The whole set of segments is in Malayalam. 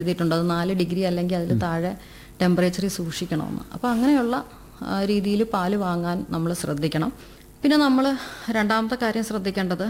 എഴുതിയിട്ടുണ്ട് അത് നാല് ഡിഗ്രി അല്ലെങ്കിൽ അതിൽ താഴെ ടെമ്പറേച്ചറിൽ സൂക്ഷിക്കണമെന്ന് അപ്പോൾ അങ്ങനെയുള്ള രീതിയിൽ പാല് വാങ്ങാൻ നമ്മൾ ശ്രദ്ധിക്കണം പിന്നെ നമ്മൾ രണ്ടാമത്തെ കാര്യം ശ്രദ്ധിക്കേണ്ടത്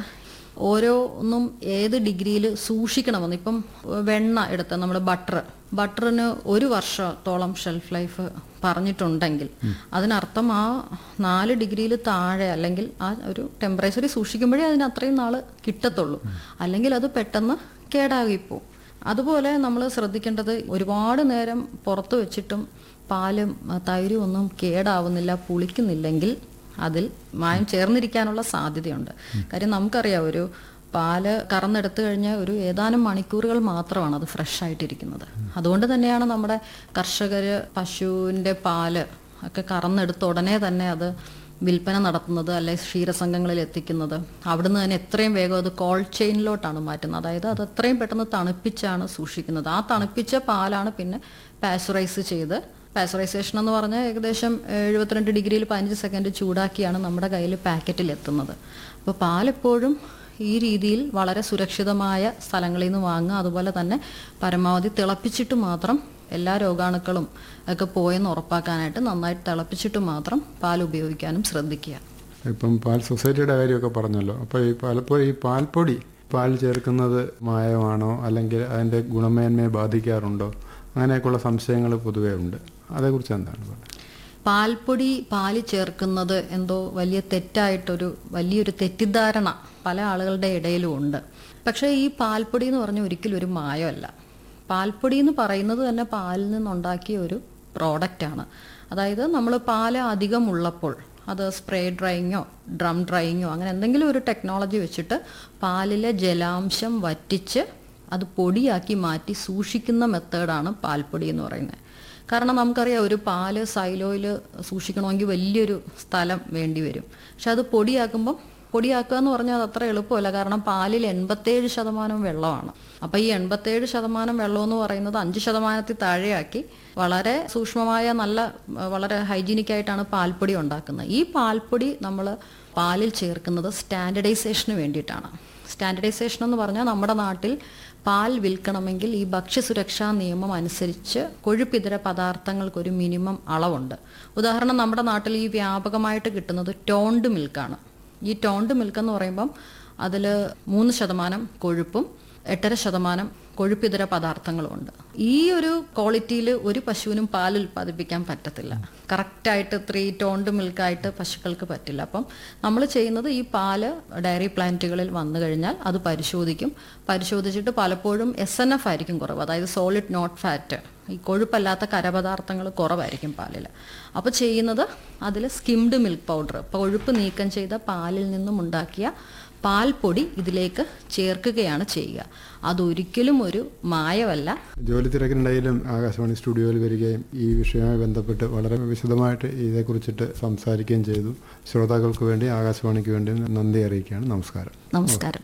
ഓരോന്നും ഏത് ഡിഗ്രിയിൽ സൂക്ഷിക്കണമെന്ന് ഇപ്പം വെണ്ണ എടുത്ത നമ്മൾ ബട്ടർ ബട്ടറിന് ഒരു വർഷത്തോളം ഷെൽഫ് ലൈഫ് പറഞ്ഞിട്ടുണ്ടെങ്കിൽ അതിനർത്ഥം ആ നാല് ഡിഗ്രിയിൽ താഴെ അല്ലെങ്കിൽ ആ ഒരു ടെമ്പറേച്ചറിൽ സൂക്ഷിക്കുമ്പോഴേ അതിന് അത്രയും നാൾ കിട്ടത്തുള്ളൂ അല്ലെങ്കിൽ അത് പെട്ടെന്ന് കേടാകിപ്പോവും അതുപോലെ നമ്മൾ ശ്രദ്ധിക്കേണ്ടത് ഒരുപാട് നേരം പുറത്ത് വെച്ചിട്ടും പാലും ആ, തൈരും ഒന്നും കേടാവുന്നില്ല പുളിക്കുന്നില്ലെങ്കിൽ അതിൽ മായം ചേർന്നിരിക്കാനുള്ള സാധ്യതയുണ്ട് കാര്യം നമുക്കറിയാം ഒരു പാല് കറന്നെടുത്തു കഴിഞ്ഞാൽ ഒരു ഏതാനും മണിക്കൂറുകൾ മാത്രമാണ് അത് ഫ്രഷ് ആയിട്ടിരിക്കുന്നത് അതുകൊണ്ട് തന്നെയാണ് നമ്മുടെ കർഷകർ പശുവിൻ്റെ പാല് ഒക്കെ കറന്നെടുത്ത ഉടനെ തന്നെ അത് വിൽപ്പന നടത്തുന്നത് അല്ലെ ക്ഷീരസംഘങ്ങളിൽ എത്തിക്കുന്നത് അവിടുന്ന് തന്നെ എത്രയും വേഗം അത് കോൾഡ് ചെയിനിലോട്ടാണ് മാറ്റുന്നത് അതായത് അത് എത്രയും പെട്ടെന്ന് തണുപ്പിച്ചാണ് സൂക്ഷിക്കുന്നത് ആ തണുപ്പിച്ച പാലാണ് പിന്നെ പാസ്ചറൈസ് ചെയ്ത് പാസ്ചറൈസേഷൻ എന്ന് പറഞ്ഞാൽ ഏകദേശം എഴുപത്തിരണ്ട് ഡിഗ്രിയിൽ പതിനഞ്ച് സെക്കൻഡ് ചൂടാക്കിയാണ് നമ്മുടെ കയ്യിൽ പാക്കറ്റിൽ എത്തുന്നത് അപ്പോൾ പാലെപ്പോഴും ഈ രീതിയിൽ വളരെ സുരക്ഷിതമായ സ്ഥലങ്ങളിൽ നിന്ന് വാങ്ങുക അതുപോലെ തന്നെ പരമാവധി തിളപ്പിച്ചിട്ട് മാത്രം എല്ലാ രോഗാണുക്കളും ഒക്കെ പോയെന്ന് ഉറപ്പാക്കാനായിട്ട് നന്നായിട്ട് തിളപ്പിച്ചിട്ട് മാത്രം പാൽ ഉപയോഗിക്കാനും ശ്രദ്ധിക്കുക ഇപ്പം പാൽ സൊസൈറ്റിയുടെ കാര്യമൊക്കെ പറഞ്ഞല്ലോ അപ്പോൾ ഈ പലപ്പോഴും ഈ പാൽപ്പൊടി പാൽ ചേർക്കുന്നത് മായമാണോ അല്ലെങ്കിൽ അതിൻ്റെ ഗുണമേന്മയെ ബാധിക്കാറുണ്ടോ അങ്ങനെയൊക്കെയുള്ള സംശയങ്ങൾ പൊതുവേ ഉണ്ട് അതേക്കുറിച്ച് എന്താണ് പറയുന്നത് പാൽപ്പൊടി പാല് ചേർക്കുന്നത് എന്തോ വലിയ തെറ്റായിട്ടൊരു വലിയൊരു തെറ്റിദ്ധാരണ പല ആളുകളുടെ ഇടയിലും ഉണ്ട് പക്ഷേ ഈ പാൽപ്പൊടി എന്ന് പറഞ്ഞാൽ ഒരിക്കലും ഒരു മായമല്ല പാൽപ്പൊടി എന്ന് പറയുന്നത് തന്നെ പാലിൽ നിന്നുണ്ടാക്കിയ ഒരു പ്രോഡക്റ്റാണ് അതായത് നമ്മൾ പാല് അധികം ഉള്ളപ്പോൾ അത് സ്പ്രേ ഡ്രൈയിങ്ങോ ഡ്രം ഡ്രൈയിങ്ങോ അങ്ങനെ എന്തെങ്കിലും ഒരു ടെക്നോളജി വെച്ചിട്ട് പാലിലെ ജലാംശം വറ്റിച്ച് അത് പൊടിയാക്കി മാറ്റി സൂക്ഷിക്കുന്ന മെത്തേഡാണ് പാൽപ്പൊടി എന്ന് പറയുന്നത് കാരണം നമുക്കറിയാം ഒരു പാല് സൈലോയിൽ സൂക്ഷിക്കണമെങ്കിൽ വലിയൊരു സ്ഥലം വേണ്ടി വരും പക്ഷെ അത് പൊടിയാക്കുമ്പം പൊടിയാക്കുക എന്ന് പറഞ്ഞാൽ അത് അത്ര എളുപ്പമല്ല കാരണം പാലിൽ എൺപത്തേഴ് ശതമാനം വെള്ളമാണ് അപ്പം ഈ എൺപത്തേഴ് ശതമാനം വെള്ളം എന്ന് പറയുന്നത് അഞ്ച് ശതമാനത്തിൽ താഴെയാക്കി വളരെ സൂക്ഷ്മമായ നല്ല ആ, വളരെ ഹൈജീനിക് ആയിട്ടാണ് പാൽപ്പൊടി ഉണ്ടാക്കുന്നത് ഈ പാൽപ്പൊടി നമ്മൾ പാലിൽ ചേർക്കുന്നത് സ്റ്റാൻഡർഡൈസേഷന് വേണ്ടിയിട്ടാണ് സ്റ്റാൻഡർഡൈസേഷൻ എന്ന് പറഞ്ഞാൽ നമ്മുടെ നാട്ടിൽ പാൽ വിൽക്കണമെങ്കിൽ ഈ ഭക്ഷ്യസുരക്ഷാ നിയമം അനുസരിച്ച് കൊഴുപ്പിതര പദാർത്ഥങ്ങൾക്കൊരു മിനിമം അളവുണ്ട് ഉദാഹരണം നമ്മുടെ നാട്ടിൽ ഈ വ്യാപകമായിട്ട് കിട്ടുന്നത് ടോണ്ട് മിൽക്കാണ് ഈ ടോണ്ട് മിൽക്ക് എന്ന് പറയുമ്പം അതിൽ മൂന്ന് ശതമാനം കൊഴുപ്പും എട്ടര ശതമാനം കൊഴുപ്പിതര പദാർത്ഥങ്ങളുമുണ്ട് ഈ ഒരു ക്വാളിറ്റിയിൽ ഒരു പശുവിനും പാൽ ഉൽപ്പാദിപ്പിക്കാൻ പറ്റത്തില്ല കറക്റ്റായിട്ട് ത്രീ ടോണ്ട് മിൽക്കായിട്ട് പശുക്കൾക്ക് പറ്റില്ല അപ്പം നമ്മൾ ചെയ്യുന്നത് ഈ പാല് ഡയറി പ്ലാന്റുകളിൽ വന്നു കഴിഞ്ഞാൽ അത് പരിശോധിക്കും പരിശോധിച്ചിട്ട് പലപ്പോഴും എസ് എൻ എഫ് ആയിരിക്കും കുറവ് അതായത് സോളിഡ് നോട്ട് ഫാറ്റ് ഈ കൊഴുപ്പല്ലാത്ത കരപദാർത്ഥങ്ങൾ കുറവായിരിക്കും പാലിൽ അപ്പോൾ ചെയ്യുന്നത് അതിൽ സ്കിംഡ് മിൽക്ക് പൗഡർ കൊഴുപ്പ് നീക്കം ചെയ്ത പാലിൽ നിന്നും ഉണ്ടാക്കിയ പാൽപ്പൊടി ഇതിലേക്ക് ചേർക്കുകയാണ് ചെയ്യുക അതൊരിക്കലും ഒരു മായമല്ല ജോലി തിരക്കിനിടയിലും ആകാശവാണി സ്റ്റുഡിയോയിൽ വരികയും ഈ വിഷയവുമായി ബന്ധപ്പെട്ട് വളരെ വിശദമായിട്ട് ഇതേക്കുറിച്ചിട്ട് സംസാരിക്കുകയും ചെയ്തു ശ്രോതാക്കൾക്ക് വേണ്ടി ആകാശവാണിക്ക് വേണ്ടി നന്ദി അറിയിക്കുകയാണ് നമസ്കാരം നമസ്കാരം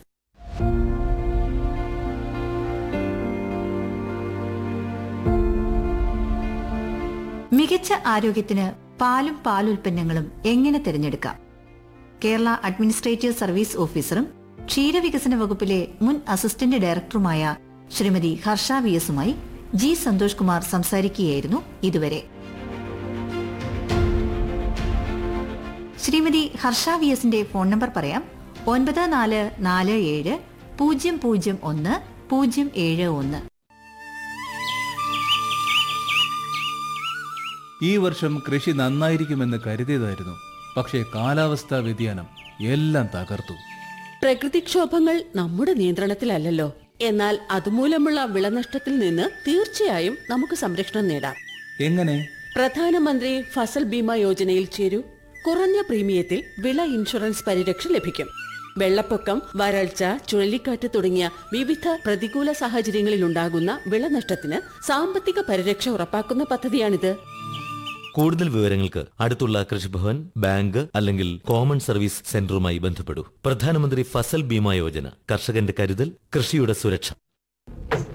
മികച്ച ആരോഗ്യത്തിന് പാലും പാലുൽപ്പന്നങ്ങളും എങ്ങനെ തിരഞ്ഞെടുക്കാം കേരള അഡ്മിനിസ്ട്രേറ്റീവ് സർവീസ് ഓഫീസറും ക്ഷീരവികസന വകുപ്പിലെ മുൻ അസിസ്റ്റന്റ് ഡയറക്ടറുമായ ശ്രീമതി ഹർഷ വി എസുമായി ജി സന്തോഷ് കുമാർ സംസാരിക്കുകയായിരുന്നു ഇതുവരെ ശ്രീമതി ഹർഷ വി എസിന്റെ ഫോൺ നമ്പർ പറയാം ഒൻപത് നാല് നാല് ഏഴ് പൂജ്യം പൂജ്യം ഒന്ന് പൂജ്യം ഏഴ് ഒന്ന് ഈ വർഷം കൃഷി നന്നായിരിക്കുമെന്ന് കരുതിയതായിരുന്നു പക്ഷേ കാലാവസ്ഥാ വ്യതിയാനം എല്ലാം തകർത്തു പ്രകൃതിക്ഷോഭങ്ങൾ നമ്മുടെ നിയന്ത്രണത്തിലല്ലല്ലോ എന്നാൽ അതുമൂലമുള്ള വിളനഷ്ടത്തിൽ നിന്ന് തീർച്ചയായും നമുക്ക് സംരക്ഷണം നേടാം എങ്ങനെ പ്രധാനമന്ത്രി ഫസൽ ബീമ യോജനയിൽ ചേരൂ കുറഞ്ഞ പ്രീമിയത്തിൽ വിള ഇൻഷുറൻസ് പരിരക്ഷ ലഭിക്കും വെള്ളപ്പൊക്കം വരൾച്ച ചുഴലിക്കാറ്റ് തുടങ്ങിയ വിവിധ പ്രതികൂല സാഹചര്യങ്ങളിലുണ്ടാകുന്ന വിളനഷ്ടത്തിന് സാമ്പത്തിക പരിരക്ഷ ഉറപ്പാക്കുന്ന പദ്ധതിയാണിത് കൂടുതൽ വിവരങ്ങൾക്ക് അടുത്തുള്ള കൃഷിഭവൻ ബാങ്ക് അല്ലെങ്കിൽ കോമൺ സർവീസ് സെന്ററുമായി ബന്ധപ്പെടൂ പ്രധാനമന്ത്രി ഫസൽ ബീമ യോജന കർഷകന്റെ കരുതൽ കൃഷിയുടെ സുരക്ഷ